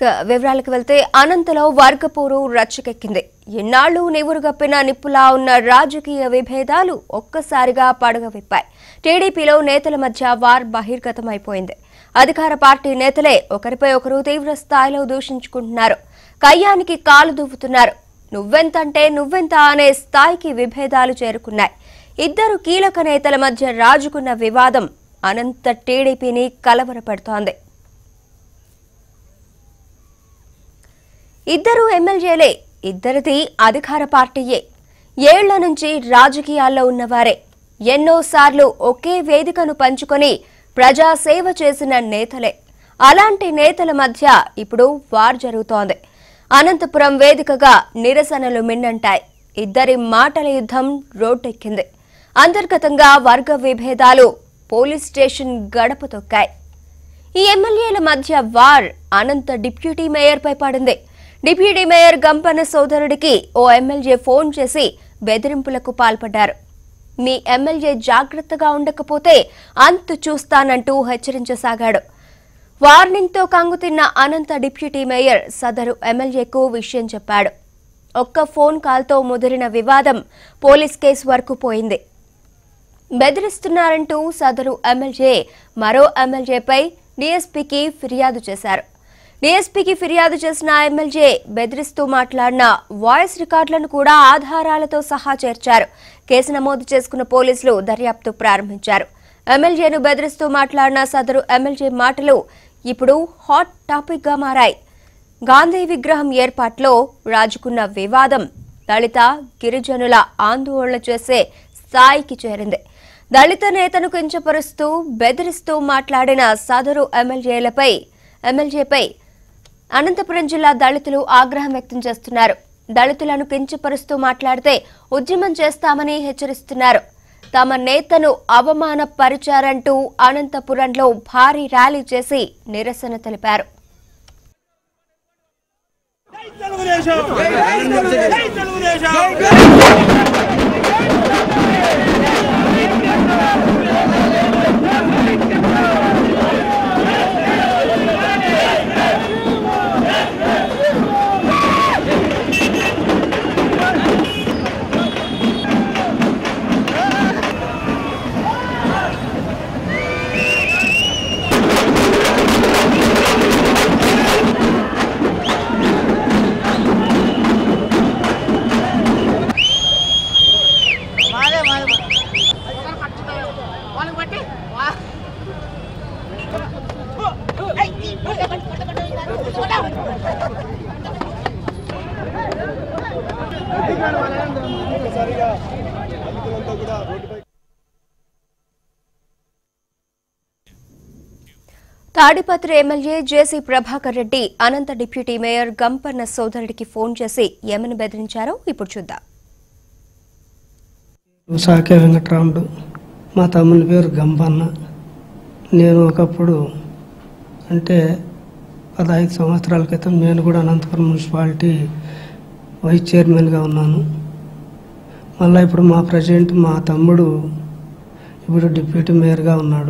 ఇక వివరాలకు వెళ్తే అనంతలో వర్గపోరు రచ్చకెక్కింది ఎన్నాళ్లు నివురుగప్పిన నిప్పులా ఉన్న రాజకీయ విభేదాలు ఒక్కసారిగా పడగవిప్పాయి టీడీపీలో నేతల మధ్య వార్ బహిర్గతమైపోయింది అధికార పార్టీ నేతలే ఒకరిపై ఒకరు తీవ్ర స్థాయిలో దూషించుకుంటున్నారు కయ్యానికి కాలు దువ్వుతున్నారు నువ్వెంతంటే నువ్వెంత అనే స్థాయికి విభేదాలు చేరుకున్నాయి ఇద్దరు కీలక నేతల మధ్య రాజుకున్న వివాదం అనంత టీడీపీని కలవరపెడుతోంది ఇద్దరు ఎమ్మెల్యేలే ఇద్దరిది అధికార పార్టీయే ఏళ్ల నుంచి రాజకీయాల్లో ఉన్నవారే ఎన్నోసార్లు ఒకే వేదికను పంచుకొని ప్రజాసేవ చేసిన నేతలే అలాంటి నేతల మధ్య ఇప్పుడు వార్ జరుగుతోంది అనంతపురం వేదికగా నిరసనలు మిన్నంటాయి ఇద్దరి మాటల యుద్ధం రోడ్డెక్కింది అంతర్గతంగా వర్గ విభేదాలు పోలీస్ స్టేషన్ గడప తొక్కాయి ఈ ఎమ్మెల్యేల మధ్య వార్ అనంత డిప్యూటీ మేయర్పై పడింది డిప్యూటీ మేయర్ గంపన్న సోదరుడికి ఓ ఎమ్మెల్యే ఫోన్ చేసి బెదిరింపులకు పాల్పడ్డారు మీ ఎమ్మెల్యే జాగ్రత్తగా ఉండకపోతే అంతు చూస్తానంటూ హెచ్చరించసాగాడు వార్నింగ్తో కంగుతిన్న అనంత డిప్యూటీ మేయర్ సదరు ఎమ్మెల్యేకు విషయం చెప్పాడు ఒక్క ఫోన్ కాల్తో ముదిరిన వివాదం పోలీస్ కేసు వరకు పోయింది బెదిరిస్తున్నారంటూ సదరు ఎమ్మెల్యే మరో ఎమ్మెల్యేపై డీఎస్పీకి ఫిర్యాదు చేశారు డీఎస్పీకి ఫిర్యాదు చేసిన ఎమ్మెల్యే బెదిరిస్తూ మాట్లాడిన వాయిస్ రికార్డులను కూడా ఆధారాలతో సహా చేర్చారు కేసు నమోదు చేసుకున్న పోలీసులు దర్యాప్తు ప్రారంభించారు ఎమ్మెల్యేను బెదిరిస్తూ మాట్లాడిన సదరు ఎమ్మెల్యే మాటలు ఇప్పుడు హాట్ టాపిక్ గా మారాయి గాంధీ విగ్రహం ఏర్పాట్లో రాజుకున్న వివాదం దళిత గిరిజనుల ఆందోళన చేసే స్థాయికి చేరింది దళిత నేతను కించపరుస్తూ బెదిరిస్తూ మాట్లాడిన సదరు ఎమ్మెల్యేలపై ఎమ్మెల్యేపై అనంతపురం జిల్లా దళితులు ఆగ్రహం వ్యక్తం చేస్తున్నారు దళితులను కించపరుస్తూ మాట్లాడితే ఉద్యమం చేస్తామని హెచ్చరిస్తున్నారు తమ నేతను అవమానపరిచారంటూ అనంతపురంలో భారీ ర్యాలీ చేసి నిరసన తెలిపారు తెలుగుదేశం జై తెలుగుదేశం మాదే మాదే వాళ్ళకి బట్టి Tadipatri MLA JC Prabhakar Reddy Anantha deputy mayor Gampanna సోదరుడికి ఫోన్ చేసి ఏమని బెదిరించారో ఇప్పుడు చూద్దాం సాకే వెంకటరాముడు మా తమ్ముని పేరు గంపన్న నేను ఒకప్పుడు అంటే పదహైదు సంవత్సరాల క్రితం నేను కూడా అనంతపురం మున్సిపాలిటీ వైస్ చైర్మన్గా ఉన్నాను మళ్ళీ ఇప్పుడు మా ప్రెసిడెంట్ మా తమ్ముడు ఇప్పుడు డిప్యూటీ మేయర్గా ఉన్నాడు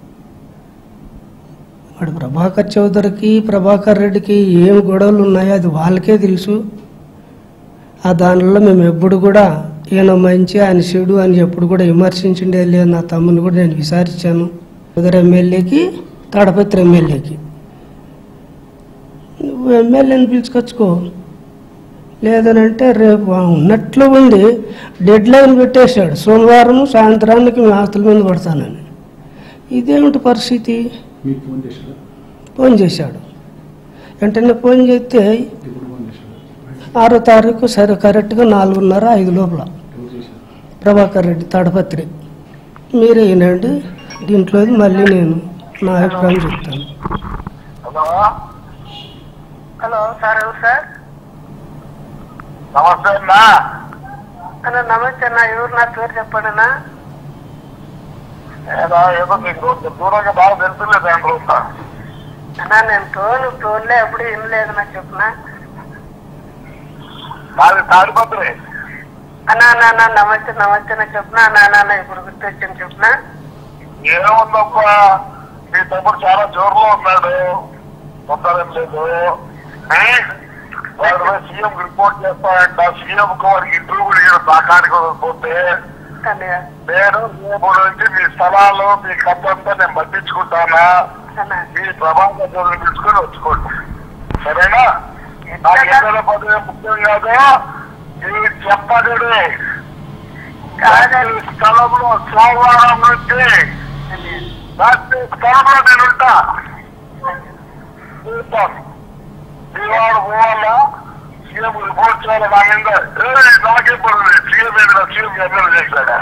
వాడు ప్రభాకర్ చౌదరికి ప్రభాకర్ రెడ్డికి ఏం గొడవలు ఉన్నాయో అది వాళ్ళకే తెలుసు ఆ దానిలో మేము ఎప్పుడు కూడా ఈయన మంచి ఆయన చెడు అని ఎప్పుడు కూడా విమర్శించిండే లేదు నా తమ్ముని కూడా నేను విచారించాను ఉదర్ ఎమ్మెల్యేకి తాడపత్రి ఎమ్మెల్యేకి నువ్వు ఎమ్మెల్యేని పిలుచుకొచ్చుకో లేదనంటే రేపు ఆ ఉన్నట్లు ఉండి డెడ్ లైన్ పెట్టేశాడు సోమవారం సాయంత్రానికి మీ ఆస్తుల మీద పడతానని ఇదేమిటి పరిస్థితి ఫోన్ చేశాడు వెంటనే ఫోన్ చేస్తే ఆరో తారీఖు సరే కరెక్ట్గా నాలుగున్నర ఐదు లోపల ప్రభాకర్ రెడ్డి తాడపత్రి మీరే వినండి దీంట్లో మళ్ళీ నేను నా అభిప్రాయం చెప్తాను హలో హలో సార్ ఎవరు సార్ నమస్తే అన్నా అన్న నమస్తే అన్న ఎవరు నా పేరు చెప్పండి అన్న ఏదో ఏదో మీకు దూరంగా బాగా తెలుసులేదు దాని రోజు అన్న నేను టోన్ టోన్లే ఎప్పుడు వినలేదు నాకు చెప్పున నాది తాడిపత్రి అన్న అన్న అన్న నమస్తే నమస్తే నాకు చెప్పున అన్న అన్న అన్న ఇప్పుడు గుర్తొచ్చాను చెప్పున ఏముందప్ప మీ తమ్ముడు చాలా జోరులో ఉన్నాడు తొందరేం లేదు ఏ? వాడు సీఎం రిపోర్ట్ చేస్తాడంట సీఎం కు వారికి ఇంటర్వ్యూ కూడా దాకానికి పోతే అన్నయ్య నేను రేపు నుంచి మీ స్థలాలు మీ ఖర్చంతా నేను పట్టించుకుంటానా అన్న మీ ప్రభావం పిలుచుకొని వచ్చుకోండి సరేనా నాకు ఎన్నో పదవి ముఖ్యం కాదు మీరు చెప్పగడు కాదండి. స్థలంలో సోమవారం నుంచి రాత్రి స్థలంలో నేను ఉంటా చూస్తాను శ్రీవాడు పోవాలా సీఎం రిపోర్ట్ చేయాలి నా మీద ఏయ్, నాకేం పడుతుంది సీఎం మీద సీఎం ఎన్నో చేశాడా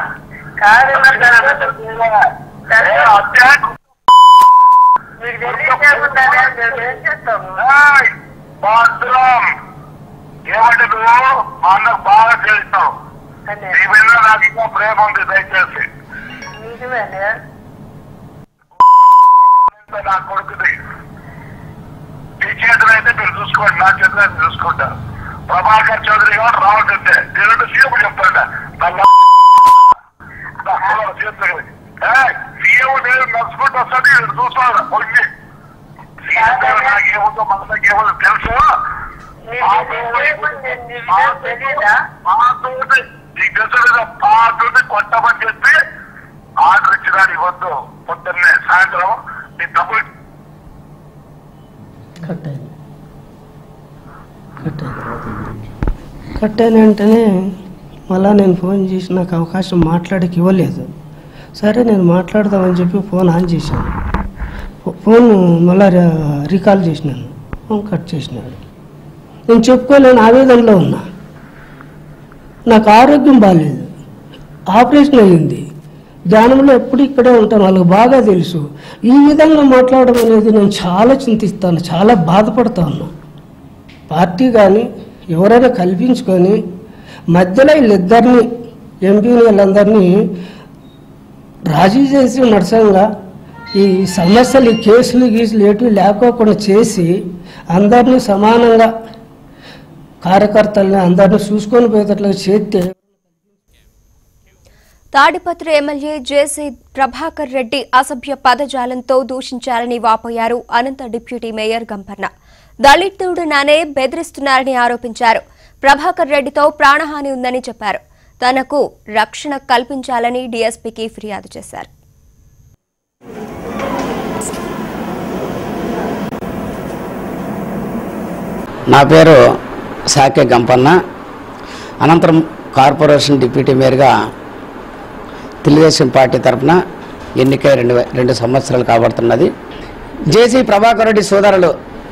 ఏ, అత్యాకు మీకు తెలియజేయకుండానే మేము ఏం చేస్తాము ఏయ్, భద్రం ఏమంటే నువ్వు మా అన్నకు బాగా చేస్తావు అన్నయ్య నీ మీద నాకు ఇంకా ప్రేమ ఉంది దయచేసి నిజమే అన్నయ్య నా కొడుకుది మీ చేతులు అయితే మీరు చూసుకోండి నా చేతులు అయితే చూసుకుంటా ప్రభాకర్ చౌదరి గారు రావద్దంటే నేను సీఎం చెప్తాడా సీఎం నేను నడుచుకుంటూ వస్తాను నేను చూస్తాను వచ్చి సీఎం గారు నాకేముందో మనకి ఏముందో తెలుసు తెలీదా పాతోటి నీకు తెలుసు కదా పాతోటి కొట్టమని చెప్పి ఆర్డర్ ఇచ్చినాడు ఇవ్వద్దు పొద్దున్నే సాయంత్రం నీ తమ్ముడు కట్ అయింది కట్ అయింది కట్ అయిన వెంటనే మళ్ళా నేను ఫోన్ చేసి నాకు అవకాశం మాట్లాడకి ఇవ్వలేదు సరే నేను మాట్లాడదామని చెప్పి ఫోన్ ఆన్ చేశాను ఫో- ఫోన్ మళ్ళా రి- రికాల్ చేసినాను ఫోన్ కట్ చేసినాడు నేను చెప్పుకోలేని ఆవేదనలో ఉన్నా నాకు ఆరోగ్యం బాగాలేదు ఆపరేషన్ అయ్యింది ధ్యానంలో ఎప్పుడు ఇక్కడే ఉంటాను వాళ్ళకి బాగా తెలుసు ఈ విధంగా మాట్లాడడం అనేది నేను చాలా చింతిస్తాను చాలా బాధపడతా ఉన్నా పార్టీ కానీ ఎవరైనా కల్పించుకొని మధ్యలో వీళ్ళిద్దరిని ఎంపీని వీళ్ళందరినీ రాజీ చేసి నడసంగా ఈ సమస్యలు ఈ కేసులు గీసులు ఏటివి లేకోకుండా చేసి అందరినీ సమానంగా కార్యకర్తల్ని అందరినీ చూసుకొని పోయేటట్లుగా చేస్తే తాడిపత్రి ఎమ్మెల్యే జేసీ ప్రభాకర్ రెడ్డి అసభ్య పదజాలంతో దూషించారని వాపోయారు అనంత డిప్యూటీ మేయర్ గంపన్న దళితుడు నానే బెదిరిస్తున్నారని ఆరోపించారు ప్రభాకర్ రెడ్డితో ప్రాణహాని ఉందని చెప్పారు తనకు రక్షణ కల్పించాలని డీఎస్పీకి ఫిర్యాదు చేశారు నా పేరు సాకే గంపన్న అనంతరం కార్పొరేషన్ డిప్యూటీ మేయర్గా తెలుగుదేశం పార్టీ తరఫున ఎన్నికై రెండు వే- రెండు సంవత్సరాలు కాబడుతున్నది జేసీ ప్రభాకర్ రెడ్డి సోదరులు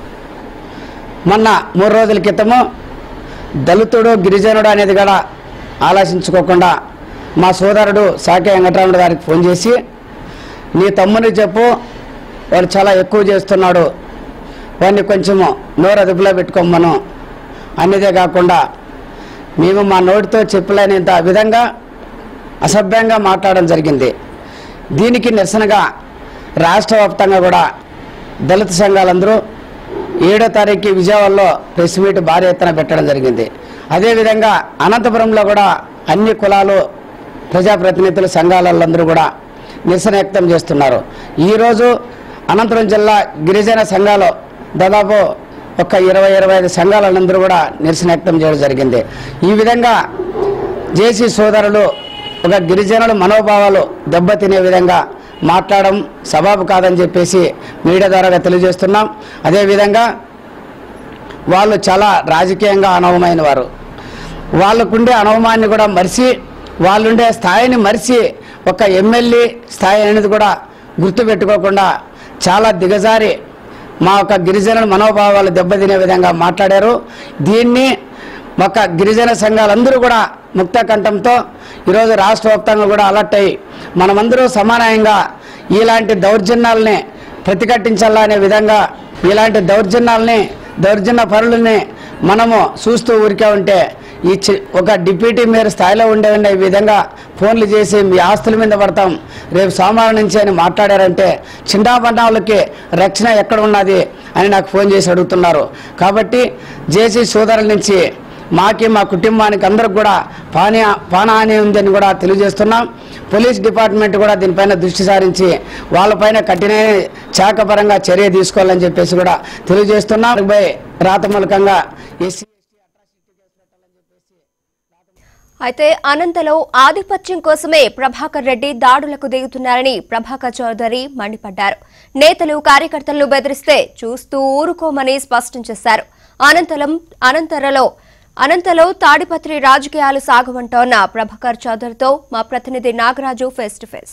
మొన్న మూడు రోజుల క్రితము దళితుడు గిరిజనుడు అనేది కూడా ఆలోచించుకోకుండా మా సోదరుడు సాకే వెంకటరాముడు గారికి ఫోన్ చేసి నీ తమ్ముని చెప్పు వాడు చాలా ఎక్కువ చేస్తున్నాడు వాడిని కొంచెము నోరు అదుపులో పెట్టుకోమను అనేదే కాకుండా మేము మా నోటితో చెప్పలేనంత విధంగా అసభ్యంగా మాట్లాడడం జరిగింది దీనికి నిరసనగా రాష్ట్ర వ్యాప్తంగా కూడా దళిత సంఘాలందరూ ఏడో తారీఖు విజయవాడలో ప్రెస్ మీట్ భారీ ఎత్తున పెట్టడం జరిగింది అదేవిధంగా అనంతపురంలో కూడా అన్ని కులాలు ప్రజాప్రతినిధులు సంఘాలందరూ కూడా నిరసన వ్యక్తం చేస్తున్నారు ఈరోజు అనంతపురం జిల్లా గిరిజన సంఘాలు దాదాపు ఒక ఇరవై ఇరవై ఐదు సంఘాలందరూ కూడా నిరసన వ్యక్తం చేయడం జరిగింది ఈ విధంగా జేసీ సోదరులు ఒక గిరిజనుల మనోభావాలు దెబ్బతినే విధంగా మాట్లాడడం సబాబు కాదని చెప్పేసి మీడియా ద్వారా తెలియజేస్తున్నాం అదేవిధంగా వాళ్ళు చాలా రాజకీయంగా అనవమైన వారు వాళ్ళకుండే అనవమాన్ని కూడా మరిచి వాళ్ళుండే స్థాయిని మరిచి ఒక ఎమ్మెల్యే స్థాయి అనేది కూడా గుర్తుపెట్టుకోకుండా చాలా దిగజారి మా యొక్క గిరిజనుల మనోభావాలు దెబ్బతినే విధంగా మాట్లాడారు దీన్ని ఒక గిరిజన సంఘాలందరూ కూడా ముక్త కంఠంతో ఈరోజు రాష్ట్ర వ్యాప్తంగా కూడా అలర్ట్ అయ్యి మనమందరూ సమానంగా ఇలాంటి దౌర్జన్యాలని ప్రతిఘటించాలనే విధంగా ఇలాంటి దౌర్జన్యాలని దౌర్జన్య పరులని మనము చూస్తూ ఊరికే ఉంటే ఈ చి- ఒక డిప్యూటీ మేయర్ స్థాయిలో ఉండే ఉండే ఈ విధంగా ఫోన్లు చేసి మీ ఆస్తుల మీద పడతాం రేపు సోమవారం నుంచి అని మాట్లాడారంటే చిన్నాపన్నాలకి రక్షణ ఎక్కడ ఉన్నది అని నాకు ఫోన్ చేసి అడుగుతున్నారు కాబట్టి జేసీ సోదరుల నుంచి మాకి మా కుటుంబానికి అందరికి కూడా పానీ ప్రాణహాని ఉందని కూడా తెలియజేస్తున్నాం పోలీస్ డిపార్ట్మెంట్ కూడా దీనిపైన దృష్టి సారించి వాళ్ళపైన కఠిన శాఖపరంగా చర్య తీసుకోవాలని చెప్పేసి కూడా తెలియజేస్తున్నాం పై రాతమూలకంగా ఎస్సీ అయితే అనంతలో ఆధిపత్యం కోసమే ప్రభాకర్ రెడ్డి దాడులకు దిగుతున్నారని ప్రభాకర్ చౌదరి మండిపడ్డారు నేతలు కార్యకర్తలను బెదిరిస్తే చూస్తూ ఊరుకోమని స్పష్టం చేశారు అనంతరం అనంతరలో అనంతలో తాడిపత్రి రాజకీయాలు సాగమంటోన్న ప్రభాకర్ చౌదరితో మా ప్రతినిధి నాగరాజు ఫేస్ టు ఫేస్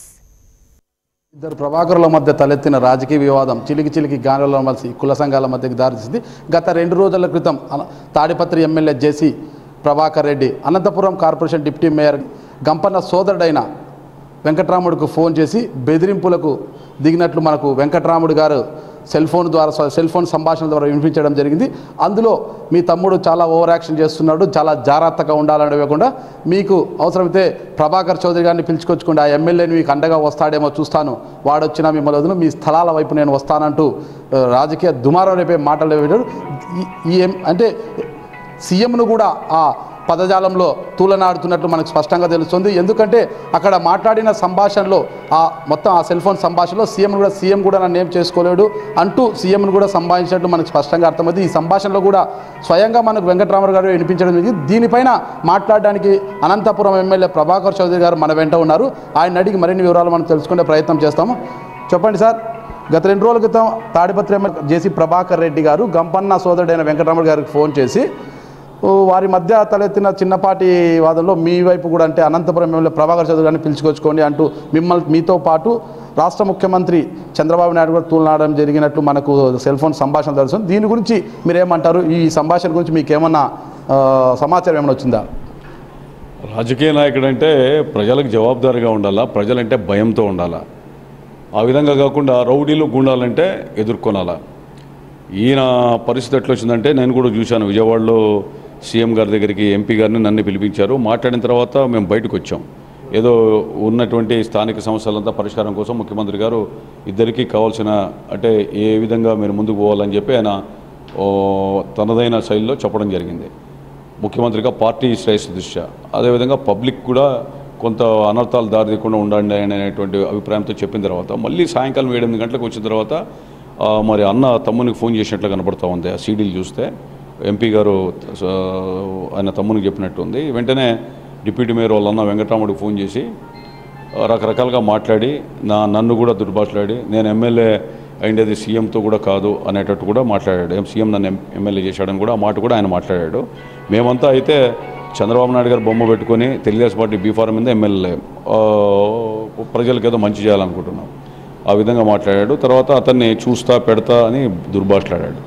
ఇద్దరు ప్రభాకరుల మధ్య తలెత్తిన రాజకీయ వివాదం చిలికి చిలికి గానుల మధ్య కుల సంఘాల మధ్యకి దారితీసింది గత రెండు రోజుల క్రితం అన- Tadipatri MLA JC Prabhakar Reddy Anantapur corporation deputy mayor Gampanna సోదరుడైన వెంకట్రాముడికి ఫోన్ చేసి బెదిరింపులకు దిగినట్లు మనకు వెంకట్రాముడు గారు సెల్ ఫోన్ ద్వారా సెల్ ఫోన్ సంభాషణ ద్వారా వినిపించడం జరిగింది అందులో మీ తమ్ముడు చాలా ఓవర్ యాక్షన్ చేస్తున్నాడు చాలా జాగ్రత్తగా ఉండాలని ఇవ్వకుండా మీకు అవసరమైతే ప్రభాకర్ చౌదరి గారిని పిలుచుకొచ్చుకోండి ఆ ఎమ్మెల్యేని మీకు అండగా వస్తాడేమో చూస్తాను వాడొచ్చినా మిమ్మల్ని వదిలి మీ స్థలాల వైపు నేను వస్తానంటూ ఆ, రాజకీయ దుమారం రేపే మాటలు పెట్టాడు ఈ- ఈ ఎం- అంటే సీఎంను కూడా ఆ పదజాలంలో తూలనాడుతున్నట్లు మనకు స్పష్టంగా తెలుస్తుంది ఎందుకంటే అక్కడ మాట్లాడిన సంభాషణలో ఆ మొత్తం ఆ సెల్ ఫోన్ సంభాషణలో సీఎం కూడా సీఎం కూడా నన్ను ఏం చేసుకోలేడు అంటూ సీఎంను కూడా సంభాషించినట్లు మనకు స్పష్టంగా అర్థమైంది ఈ సంభాషణలో కూడా స్వయంగా మనకు వెంకటరామరావు గారు వినిపించడం జరిగింది దీనిపైన మాట్లాడడానికి అనంతపురం ఎమ్మెల్యే ప్రభాకర్ చౌదరి గారు మన వెంట ఉన్నారు ఆయన అడిగి మరిన్ని వివరాలు మనం తెలుసుకునే ప్రయత్నం చేస్తాము చెప్పండి సార్ గత రెండు రోజుల క్రితం తాడిపత్రి ఎమ్మెల్యే జేసీ ప్రభాకర్ రెడ్డి గారు గంపన్న సోదరుడైన వెంకటరామరావు గారికి ఫోన్ చేసి ఓ, వారి మధ్య తలెత్తిన చిన్నపాటి వాదంలో మీ వైపు కూడా అంటే అనంతపురం ఎమ్మెల్యే ప్రభాకర్ చౌదరి గారిని పిలుచుకొచ్చుకోండి అంటూ మిమ్మల్ని మీతో పాటు రాష్ట్ర ముఖ్యమంత్రి చంద్రబాబు నాయుడు కూడా తూలనాడడం జరిగినట్లు మనకు సెల్ ఫోన్ సంభాషణ తెలుస్తుంది దీని గురించి మీరేమంటారు ఈ సంభాషణ గురించి మీకు ఏమన్నా ఆ, సమాచారం ఏమైనా వచ్చిందా రాజకీయ నాయకుడు అంటే ప్రజలకు జవాబుదారీగా ఉండాలా ప్రజలంటే భయంతో ఉండాలా ఆ విధంగా కాకుండా రౌడీలు గుండాలంటే ఎదుర్కొనాలా ఈయన పరిస్థితి ఎట్లా వచ్చిందంటే నేను కూడా చూశాను విజయవాడలో సీఎం గారి దగ్గరికి ఎంపీ గారిని నన్ను పిలిపించారు మాట్లాడిన తర్వాత మేము బయటకు వచ్చాం ఏదో ఉన్నటువంటి స్థానిక సమస్యలంతా పరిష్కారం కోసం ముఖ్యమంత్రి గారు ఇద్దరికీ కావాల్సిన అంటే ఏ విధంగా మీరు ముందుకు పోవాలని చెప్పి ఆయన ఓ, తనదైన శైలిలో చెప్పడం జరిగింది ముఖ్యమంత్రిగా పార్టీ శ్రేయస్సు దృష్ట్యా అదేవిధంగా పబ్లిక్ కూడా కొంత అనర్థాలు దారితీయకుండా ఉండండి అనేటువంటి అభిప్రాయంతో చెప్పిన తర్వాత మళ్ళీ సాయంకాలం ఏడు ఎనిమిది గంటలకు వచ్చిన తర్వాత ఆ, మరి అన్న తమ్మునికి ఫోన్ చేసినట్లు కనపడతా ఉంది ఆ సీడీలు చూస్తే ఎంపీ గారు ఆ, ఆయన తమ్మునికి చెప్పినట్టు ఉంది వెంటనే డిప్యూటీ మేయర్ వాళ్ళ అన్న వెంకటరాముడికి ఫోన్ చేసి రకరకాలుగా మాట్లాడి నా నన్ను కూడా దుర్భాషలాడి నేను ఎమ్మెల్యే అయిండేది సీఎంతో కూడా కాదు అనేటట్టు కూడా మాట్లాడాడు ఏం సీఎం నన్ను ఎం- ఎమ్మెల్యే చేశాడని కూడా ఆ మాట కూడా ఆయన మాట్లాడాడు మేమంతా అయితే చంద్రబాబు నాయుడు గారు బొమ్మ పెట్టుకొని తెలుగుదేశం పార్టీ బీఫారం మీద ఎమ్మెల్యే ఆ, ప్రజలకు ఏదో మంచి చేయాలనుకుంటున్నాం ఆ విధంగా మాట్లాడాడు తర్వాత అతన్ని చూస్తా పెడతా అని దుర్భాషలాడాడు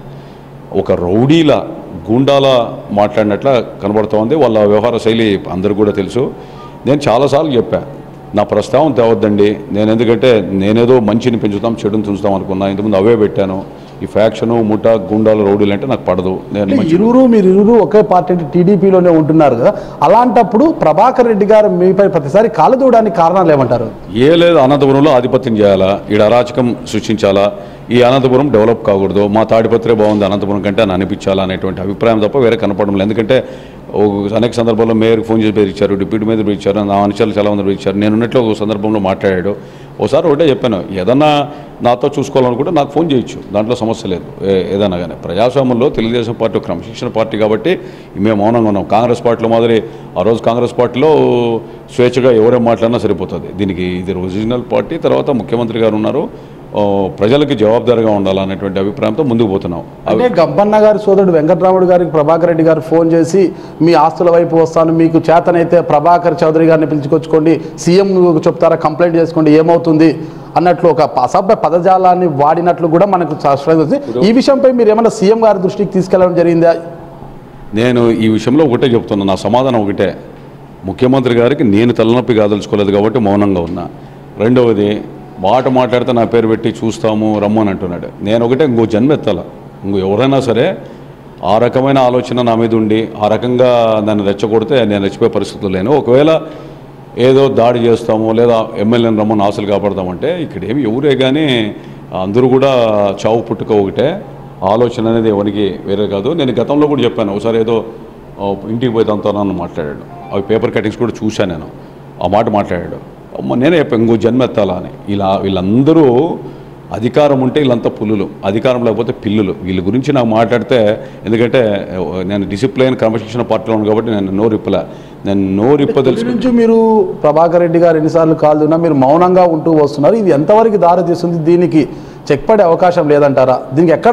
ఒక రౌడీల గూండాల మాట్లాడినట్ల కనబడుతూ ఉంది వాళ్ళ వ్యవహార శైలి అందరికీ కూడా తెలుసు నేను చాలాసార్లు చెప్పా నా ప్రస్తావన తేవద్దండి నేను ఎందుకంటే నేనేదో మంచిని పెంచుతాం చెడుని తుంచుతాం అనుకున్నా ఇంతకుముందు అవే పెట్టాను ఈ ఫ్యాక్షను ముఠా గుండాలు రౌడీలు అంటే నాకు పడదు నేను మంచి ఇరువురు మీరు ఇరువురు ఒకే పార్టీ టీడీపీలోనే ఉంటున్నారు కదా అలాంటప్పుడు ప్రభాకర్ రెడ్డి గారు మీపై ప్రతిసారి కాలు దూడడానికి కారణాలు ఏమంటారు ఏ లేదు అనంతపురంలో ఆధిపత్యం చేయాలా ఈడ అరాచకం సృష్టించాలా ఈ అనంతపురం డెవలప్ కాకూడదు మా తాడిపత్రే బాగుంది అనంతపురం కంటే అని అనిపించాలా అనేటువంటి అభిప్రాయం తప్ప వేరే కనపడడం లేదు ఎందుకంటే ఓ అనేక సందర్భాల్లో మేయర్కి ఫోన్ చేసి బెదిరించారు డిప్యూటీ మీద బెదిరించారు నా అనుచరులు చాలా మంది బెదిరించారు నేను ఉన్నట్లు ఒక సందర్భంలో మాట్లాడాడు ఒకసారి ఒకటే చెప్పాను ఏదన్నా నాతో చూసుకోవాలనుకుంటే నాకు ఫోన్ చేయొచ్చు దాంట్లో సమస్య లేదు ఏ- ఏదైనా కానీ ప్రజాస్వామ్యంలో తెలుగుదేశం పార్టీ ఒక క్రమశిక్షణ పార్టీ కాబట్టి మేము మౌనంగా ఉన్నాం కాంగ్రెస్ పార్టీలో మాదిరి ఆ రోజు కాంగ్రెస్ పార్టీలో స్వేచ్ఛగా ఎవరేం మాట్లాడినా సరిపోతుంది దీనికి ఇది ఒరిజినల్ పార్టీ తర్వాత ముఖ్యమంత్రి గారు ఉన్నారు ఓ, ప్రజలకి జవాబుదారీగా ఉండాలనేటువంటి అభిప్రాయంతో ముందుకు పోతున్నాం అంటే గబ్బన్న గారి సోదరుడు వెంకటరాముడు గారికి ప్రభాకర్ రెడ్డి గారు ఫోన్ చేసి మీ ఆస్తుల వైపు వస్తాను మీకు చేతనైతే ప్రభాకర్ చౌదరి గారిని పిలుచుకొచ్చుకోండి సీఎం చెప్తారా కంప్లైంట్ చేసుకోండి ఏమవుతుంది అన్నట్లు ఒక అసభ్య పదజాలాన్ని వాడినట్లు కూడా మనకు స్పష్టంగా తెలుస్తుంది. ఈ విషయంపై మీరు ఏమైనా సీఎం గారి దృష్టికి తీసుకెళ్లడం జరిగిందా నేను ఈ విషయంలో ఒకటే చెప్తున్నా నా సమాధానం ఒకటే ముఖ్యమంత్రి గారికి నేను తలనొప్పి కాదలుచుకోలేదు కాబట్టి మౌనంగా ఉన్నా రెండవది మాట మాట్లాడితే నా పేరు పెట్టి చూస్తాము రమ్మని అంటున్నాడు నేను ఒకటే ఇంకో జన్మ ఎత్తాల ఇంకో ఎవరైనా సరే ఆ రకమైన ఆలోచన నా మీద ఉండి ఆ రకంగా నన్ను రెచ్చగొడితే నేను రెచ్చిపోయే పరిస్థితులు లేను ఒకవేళ ఏదో దాడి చేస్తాము లేదా ఎమ్మెల్యేని రమ్మని ఆశలు కాపాడతామంటే ఇక్కడ ఏమి ఎవరే కానీ అందరూ కూడా చావు పుట్టుక ఒకటే ఆలోచన అనేది ఎవరికి వేరే కాదు నేను గతంలో కూడా చెప్పాను ఒకసారి ఏదో ఆ, ఇంటికి పోయి తనతో నన్ను మాట్లాడాడు అవి పేపర్ కటింగ్స్ కూడా చూశాను నేను ఆ మాట మాట్లాడాడు అమ్మ నేనే చెప్పాను ఇంకో జన్మ ఎత్తాలా అని ఇలా వీళ్ళందరూ అధికారం ఉంటే వీళ్ళంతా పుల్లులు అధికారం లేకపోతే పిల్లులు వీళ్ళ గురించి నాకు మాట్లాడితే ఎందుకంటే నేను డిసిప్లైన్ క్రమశిక్షణ పార్టీలో ఉన్నాను కాబట్టి నేను నో రిప్పలే నేను నో రిప్ప తెలుసు నుంచి మీరు ప్రభాకర్ రెడ్డి గారు ఎన్నిసార్లు కాల్దున్నా మీరు మౌనంగా ఉంటూ వస్తున్నారు ఇది ఎంతవరకు దారి తీస్తుంది దీనికి చెక్ పడే అవకాశం లేదంటారా దీనికి ఎక్కడ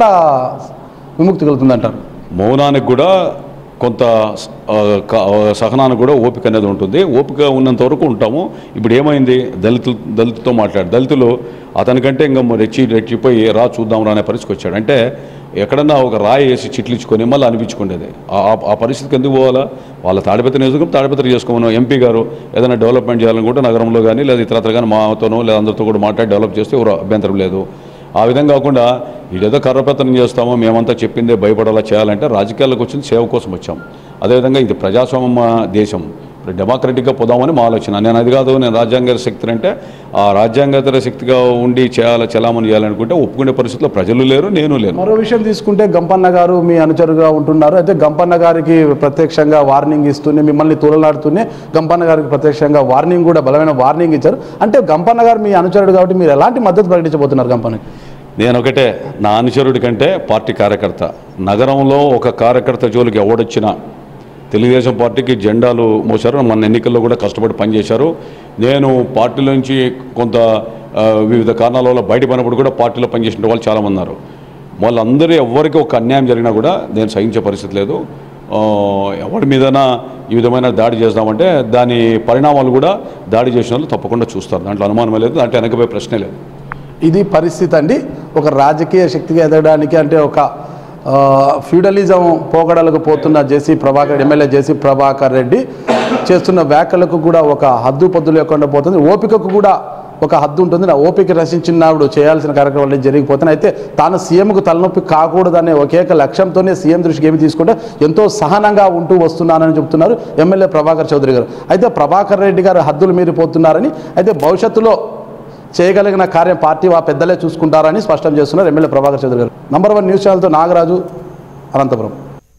విముక్తి కలుగుతుందంటారు మౌనానికి కూడా కొంత ఆ, క- ఆ, సహనానికి కూడా ఓపిక అనేది ఉంటుంది ఓపిక ఉన్నంత వరకు ఉంటాము ఇప్పుడు ఏమైంది దళితులు దళితులతో మాట్లాడు దళితులు అతనికంటే ఇంకా రెచ్చి రెచ్చిపోయి రా చూద్దాం రా అనే పరిస్థితికి వచ్చాడు అంటే ఎక్కడన్నా ఒక రాయి వేసి చిట్లించుకొని మళ్ళీ అనిపించుకునేది ఆ- ఆ- ఆ పరిస్థితికి ఎందుకు పోవాలా వాళ్ళ తాడిపత్రి నియోజకవర్గం తాడిపత్రి చేసుకోమను ఎంపీ గారు ఏదైనా డెవలప్మెంట్ చేయాలనుకుంటే నగరంలో కానీ లేదా ఇతరత్ర కానీ మాతోనో లేదా అందరితో కూడా మాట్లాడి డెవలప్ చేస్తే ఎవరు అభ్యంతరం లేదు ఆ విధంగా కాకుండా ఇదేదో కర్రపెత్తనం చేస్తామో మేమంతా చెప్పిందే భయపడేలా చేయాలంటే రాజకీయాలకు వచ్చింది సేవ కోసం వచ్చాం అదేవిధంగా ఇది ప్రజాస్వామ్య దేశం ఇప్పుడు డెమోక్రటిక్గా పోదామని మా ఆలోచన నేను అది కాదు నేను రాజ్యాంగేతర శక్తి అంటే ఆ రాజ్యాంగేతర శక్తిగా ఉండి చేయాలి చలామణి చేయాలనుకుంటే ఒప్పుకునే పరిస్థితిలో ప్రజలు లేరు నేను లేను మరో విషయం తీసుకుంటే గంపన్న గారు మీ అనుచరుగా ఉంటున్నారు అయితే గంపన్న గారికి ప్రత్యక్షంగా వార్నింగ్ ఇస్తూనే మిమ్మల్ని తూలనాడుతూనే గంపన్న గారికి ప్రత్యక్షంగా వార్నింగ్ కూడా బలమైన వార్నింగ్ ఇచ్చారు అంటే గంపన్న గారు మీ అనుచరుడు కాబట్టి మీరు ఎలాంటి మద్దతు ప్రకటించబోతున్నారు గంపన్నకి నేను ఒకటే నా అనుచరుడి కంటే పార్టీ కార్యకర్త నగరంలో ఒక కార్యకర్త జోలికి ఎవడొచ్చినా తెలుగుదేశం పార్టీకి జెండాలు మోసారు మన ఎన్నికల్లో కూడా కష్టపడి పనిచేశారు నేను పార్టీలోంచి కొంత ఆ, వివిధ కారణాల వల్ల బయటపడినప్పుడు కూడా పార్టీలో పనిచేసిన వాళ్ళు చాలామంది ఉన్నారు వాళ్ళందరూ ఎవరికి ఒక అన్యాయం జరిగినా కూడా నేను సహించే పరిస్థితి లేదు ఆ, ఎవరి మీదైనా ఈ విధమైన దాడి చేద్దామంటే దాని పరిణామాలు కూడా దాడి చేసిన వాళ్ళు తప్పకుండా చూస్తారు దాంట్లో అనుమానమే లేదు దాంట్లో వెనకపోయే ప్రశ్నే లేదు ఇది పరిస్థితి అండి ఒక రాజకీయ శక్తిగా ఎదగడానికి అంటే ఒక ఆ, ఫ్యూడలిజం పోకడలకు పోతున్న JC Prabhakar MLA JC Prabhakar Reddy చేస్తున్న వ్యాఖ్యలకు కూడా ఒక హద్దు పద్దు లేకుండా పోతుంది ఓపికకు కూడా ఒక హద్దు ఉంటుంది ఆ ఓపిక రచించినప్పుడు చేయాల్సిన కార్యక్రమాలు జరిగిపోతున్నాయి అయితే తాను సీఎంకు తలనొప్పి కాకూడదనే ఒకే ఒక లక్ష్యంతోనే సీఎం దృష్టికి ఏమి తీసుకుంటే ఎంతో సహనంగా ఉంటూ వస్తున్నానని చెప్తున్నారు ఎమ్మెల్యే ప్రభాకర్ చౌదరి గారు అయితే ప్రభాకర్ రెడ్డి గారు హద్దులు మీరిపోతున్నారని అయితే భవిష్యత్తులో చేయగలిగిన కార్యం పార్టీ ఆ పెద్దలే చూసుకుంటారని స్పష్టం చేస్తున్నారు MLA Prabhakar Chowdary garu number one news ఛానల్తో నాగరాజు అనంతపురం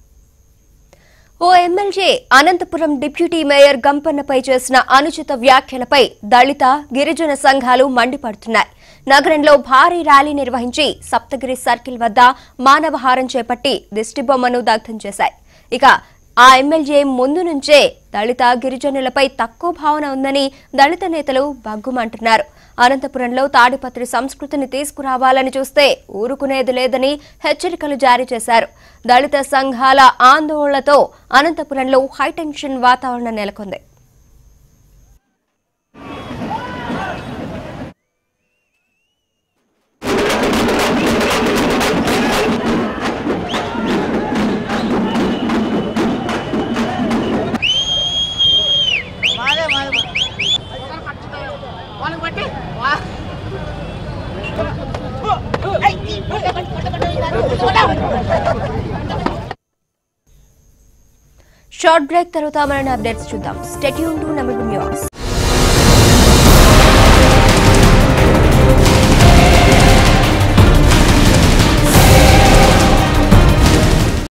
ఓ ఎమ్మెల్యే అనంతపురం డిప్యూటీ మేయర్ గంపన్నపై చేసిన అనుచిత వ్యాఖ్యలపై దళిత గిరిజన సంఘాలు మండిపడుతున్నాయి నగరంలో భారీ ర్యాలీ నిర్వహించి సప్తగిరి సర్కిల్ వద్ద మానవహారం చేపట్టి దిష్టిబొమ్మను దగ్ధం చేశాయి ఇక ఆ ఎమ్మెల్యే ముందు నుంచే దళిత గిరిజనులపై తక్కువ భావన ఉందని దళిత నేతలు బగ్గుమంటున్నారు అనంతపురంలో తాడిపత్రి సంస్కృతిని తీసుకురావాలని చూస్తే ఊరుకునేది లేదని హెచ్చరికలు జారీ చేశారు దళిత సంఘాల ఆందోళనతో అనంతపురంలో హైటెన్షన్ వాతావరణం నెలకొంది షార్ట్ బ్రేక్ తర్వాత మరిన్ని అప్డేట్స్ చూద్దాం స్టెట్యూన్ టు నెంబర్ న్యూస్